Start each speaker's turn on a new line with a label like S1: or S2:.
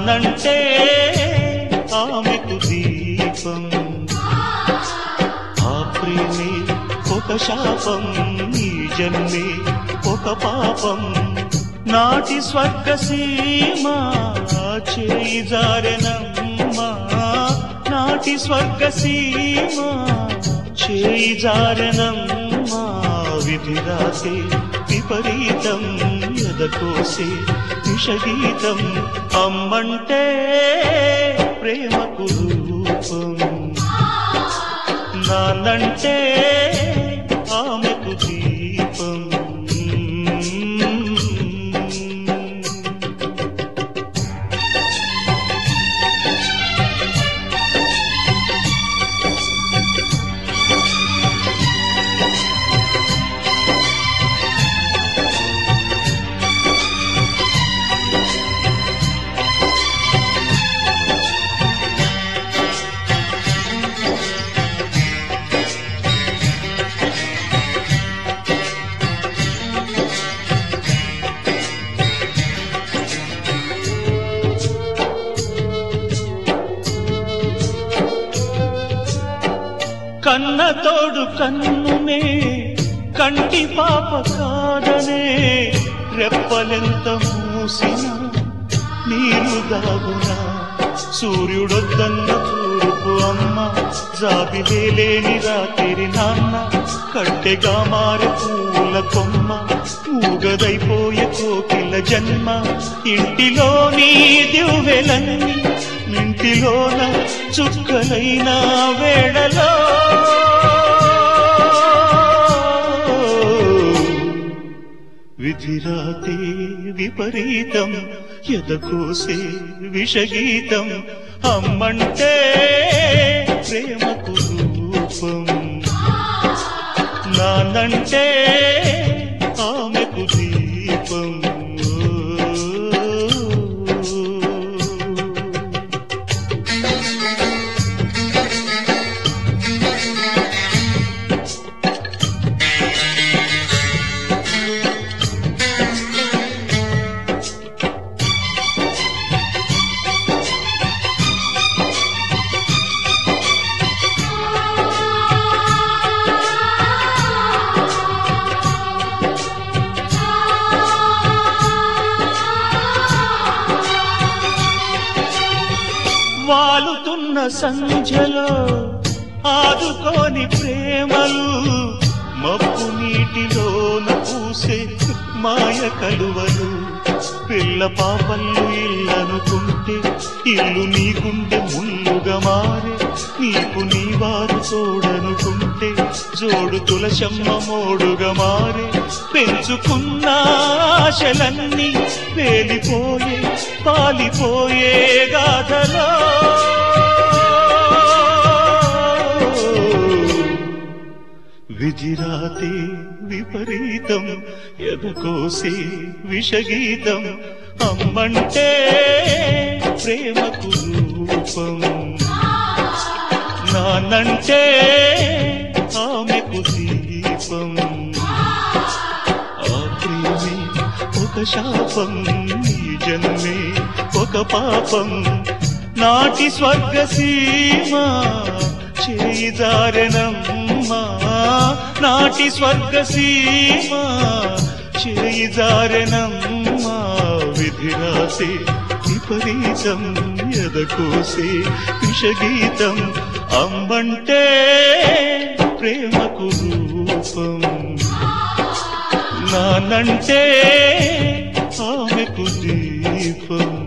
S1: నాన్నంటే ఆమెకు దీపం ఆ ప్రేమే ఒక శాపం ఈ జన్మే ఒక పాపం నాటి స్వర్గ సీమ చేయి జారెనమ్మా నాటి స్వర్గ సీమ చేయి జారెనమ్మా విధిరాసే విపరీతం ఎదకోసే విషగీతం అమ్మంటే ప్రేమకు రూపం నాన్నంటే ఆమెకు దీపం కన్న తోడు కన్నునే కంటి పాప కాదనే రెప్పలెంత మూసిన నీరు దాగునా సూర్యుడొద్దన్న తూర్పు అమ్మ జాబిలే లేని రాత్రి నాన్న కట్టెగా మారి పూల కొమ్మ మూగదైపోయే కోకిల జన్మ ఇంటిలోని దివ్వెలన్నీ ఇంటిలోన చుక్కలైన వేళలో విధిరాతే విపరీతం ఎదకోసే విషగీతం అమ్మంటే ప్రేమకు రూపం నానంటే ఆమెకు దీపం వాలుతున్న సంధ్యలో ఆదుకోని ప్రేమలు మబ్బు నీటిలోన పూసే మాయ కలువలు పిల్ల పాపల్లు ఇల్లనుకుంటే ఇల్లు నీ గుండె ముళ్ళుగా మారే నీకు నీ వారు తోడనుకుంటే జోడు తులసమ్మ మోడుగా మారే పెంచుకున్న ఆశలన్నీ పేలిపోయే పాలిపోయే గాథలో విధిరాతే విపరీతం ఎదకోసే విషగీతం అమ్మంటే ప్రేమకు రూపం నానంటే ఆమెకు దీపం ఆ ప్రేమే ఒక శాపం ఈ జన్మే ఒక పాపం నాటి స్వర్గ సీమ చేయి జారెనమ్మా నాటి స్వర్గ సీమ చేయి జారెనమ్మా విధిరాసే విపరీతం ఎదకోసే విషగీతం అమ్మంటే ప్రేమకు రూపం నానంటే ఆమెకు దీపం